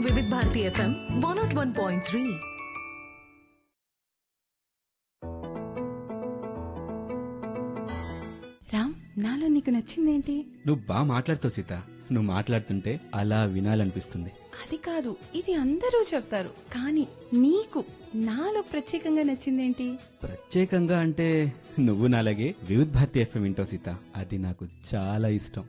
Vividh Bharati FM one naught one point three Ram నాలో నీకు నచ్చిందేంటి నువ్వు బాగా మాట్లాడుతావు సీత నువ్వు మాట్లాడుతుంటే అలా వినాలనిపిస్తుంది అది కాదు ఇది అందరూ చెప్తారు కానీ నీకు నాలో ప్రత్యేకంగా నచ్చిందేంటి ప్రత్యేకంగా అంటే నువ్వు నాలాగే వివిధ్ భారతి ఎఫ్ఎం వింటావు సీత అది నాకు చాలా ఇష్టం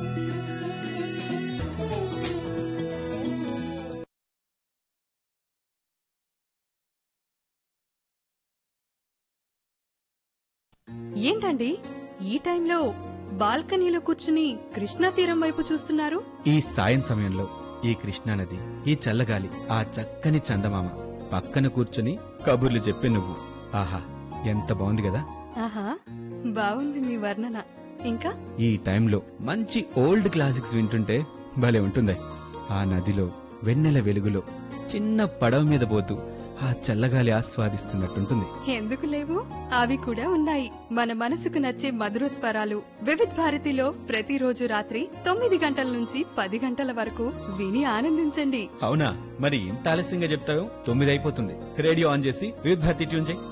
ఏంటండి ఈ టైంలో బాల్కనీలో కూర్చుని కృష్ణా తీరం వైపు చూస్తున్నారు ఈ సాయం సమయంలో ఈ కృష్ణానది ఈ చల్లగాలి ఆ చక్కని చందమామ పక్కన కూర్చుని కబుర్లు చెప్పే నువ్వు ఆహా ఎంత బాగుంది కదా ఆహా బాగుంది మీ వర్ణన ఇంకా ఈ టైంలో మంచి ఓల్డ్ క్లాసిక్స్ వింటుంటే భలే ఉంటుందే ఆ నదిలో వెన్నెల వెలుగులో చిన్న పడవ మీద పోతూ ఆ చల్లగాలి ఆస్వాదిస్తున్నట్టుంటుంది ఎందుకు లేవు అవి కూడా ఉన్నాయి మన మనసుకు నచ్చే మధుర స్వరాలు వివిధ్ భారతిలో ప్రతిరోజు రాత్రి తొమ్మిది గంటల నుంచి పది గంటల వరకు విని ఆనందించండి అవునా మరి ఇంత ఆలస్యంగా చెప్తావు తొమ్మిది అయిపోతుంది రేడియో ఆన్ చేసి వివిధ భారతి ట్యూన్ చేయి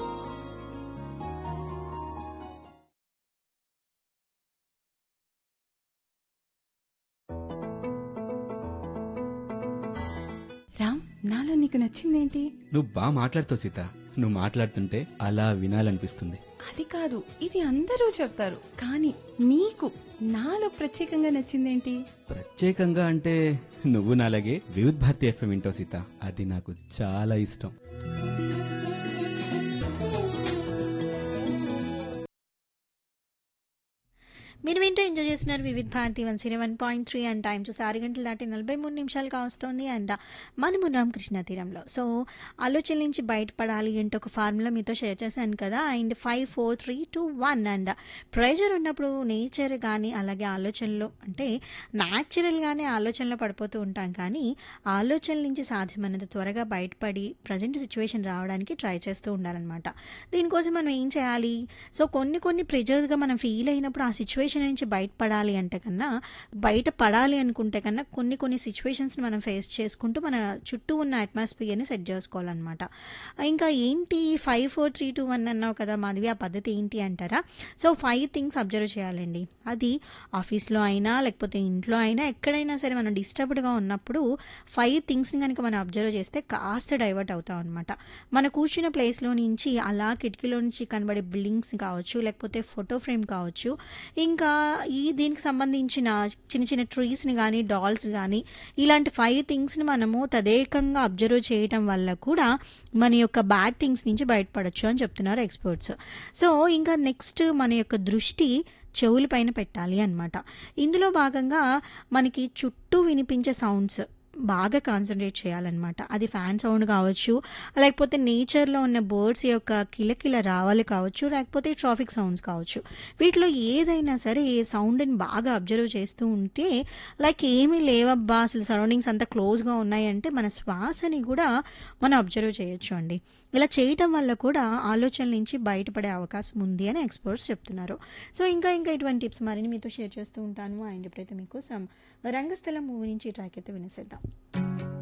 రామ్ నాలో నీకు నచ్చిందేంటి నువ్వు బాగా మాట్లాడుతావు సీత నువ్వు మాట్లాడుతుంటే అలా వినాలనిపిస్తుంది అది కాదు ఇది అందరూ చెప్తారు కానీ నీకు నాలో ప్రత్యేకంగా నచ్చిందేంటి ప్రత్యేకంగా అంటే నువ్వు నాలాగే వివిధ్ భారతి ఎఫ్ఎం వింటావు సీత అది నాకు చాలా ఇష్టం మీరు వింటూ ఎంజాయ్ చేస్తున్నారు Vividh Bharati one zero one point three and time చూసి ఆరు గంటలు దాటి నలభై మూడు నిమిషాలు కావస్తుంది అండ్ మనమున్నాం కృష్ణా తీరంలో సో ఆలోచన నుంచి బయటపడాలి అంటే ఒక ఫార్ములా మీతో షేర్ చేశాను కదా and five four three two one and pressure ఉన్నప్పుడు నేచర్ కానీ అలాగే ఆలోచనలు అంటే న్యాచురల్గానే ఆలోచనలో పడిపోతూ ఉంటాం కానీ ఆలోచనల నుంచి సాధ్యమైనంత త్వరగా బయటపడి ప్రజెంట్ సిచ్యువేషన్ రావడానికి ట్రై చేస్తూ ఉండాలన్నమాట దీనికోసం మనం ఏం చేయాలి సో కొన్ని కొన్ని ప్రెజర్స్గా మనం ఫీల్ అయినప్పుడు ఆ సిచ్యువేషన్ నుంచి బయటపడాలి అంటే కన్నా బయట పడాలి అనుకుంటే కన్నా కొన్ని కొన్ని సిచ్యువేషన్స్ని మనం ఫేస్ చేసుకుంటూ మన చుట్టూ ఉన్న అట్మాస్ఫియర్ని సెట్ చేసుకోవాలన్నమాట ఇంకా ఏంటి five four three two one అన్నావు కదా మాధవి ఆ పద్ధతి ఏంటి అంటారా సో ఫైవ్ థింగ్స్ అబ్జర్వ్ చేయాలండి అది ఆఫీస్లో అయినా లేకపోతే ఇంట్లో అయినా ఎక్కడైనా సరే మనం డిస్టర్బ్డ్గా ఉన్నప్పుడు ఫైవ్ థింగ్స్ని కనుక మనం అబ్జర్వ్ చేస్తే కాస్త డైవర్ట్ అవుతాం అనమాట మన కూర్చున్న ప్లేస్లో నుంచి అలా కిటికీలో నుంచి కనబడే బిల్డింగ్స్ కావచ్చు లేకపోతే ఫోటో ఫ్రేమ్ కావచ్చు ఇంకా ఈ దీనికి సంబంధించిన చిన్న చిన్న ట్రీస్ని కానీ డాల్స్ కానీ ఇలాంటి ఫైవ్ థింగ్స్ని మనము తదేకంగా అబ్జర్వ్ చేయటం వల్ల కూడా మన యొక్క బ్యాడ్ థింగ్స్ నుంచి బయటపడచ్చు అని చెప్తున్నారు ఎక్స్పర్ట్స్ సో ఇంకా నెక్స్ట్ మన యొక్క దృష్టి చెవుల పైన పెట్టాలి అనమాట ఇందులో భాగంగా మనకి చుట్టూ వినిపించే సౌండ్స్ బాగా కాన్సన్ట్రేట్ చేయాలన్నమాట అది ఫ్యాన్ సౌండ్ కావచ్చు లేకపోతే నేచర్లో ఉన్న బర్డ్స్ యొక్క కిలకిల రావాలి కావచ్చు లేకపోతే ట్రాఫిక్ సౌండ్స్ కావచ్చు వీటిలో ఏదైనా సరే ఏ సౌండ్ని బాగా అబ్జర్వ్ చేస్తూ ఉంటే లైక్ ఏమీ లేవబ్బా అసలు సరౌండింగ్స్ అంతా క్లోజ్గా ఉన్నాయంటే మన శ్వాసని కూడా మనం అబ్జర్వ్ చేయొచ్చు అండి ఇలా చేయటం వల్ల కూడా ఆలోచనల నుంచి బయటపడే అవకాశం ఉంది అని ఎక్స్పర్ట్స్ చెప్తున్నారు సో ఇంకా ఇంకా ఇటువంటి టిప్స్ మరిన్ని మీతో షేర్ చేస్తూ ఉంటాను అండ్ ఇప్పుడైతే మీకోసం రంగస్థలం మూవీ నుంచి ట్రాక్ అయితే వినేసేద్దాం